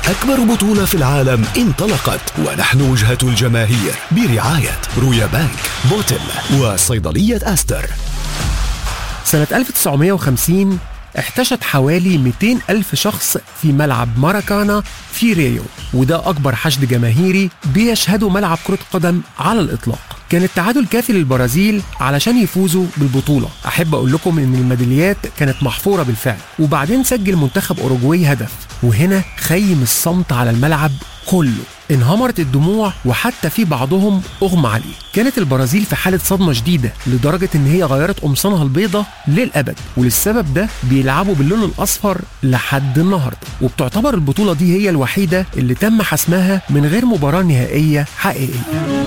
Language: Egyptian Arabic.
أكبر بطولة في العالم انطلقت ونحن وجهة الجماهير برعاية رويا بانك بوتل وصيدلية أستر سنة 1950 احتشد حوالي 200 ألف شخص في ملعب ماراكانا في ريو وده أكبر حشد جماهيري بيشهده ملعب كرة قدم على الإطلاق كان التعادل كافي للبرازيل علشان يفوزوا بالبطولة أحب أقول لكم إن الميداليات كانت محفورة بالفعل وبعدين سجل منتخب أوروجواي هدف وهنا خيم الصمت على الملعب كله انهمرت الدموع وحتى في بعضهم اغمى عليه كانت البرازيل في حالة صدمة شديدة لدرجة ان هي غيرت قمصانها البيضة للأبد وللسبب ده بيلعبوا باللون الأصفر لحد النهاردة وبتعتبر البطولة دي هي الوحيدة اللي تم حسمها من غير مباراة نهائية حقيقية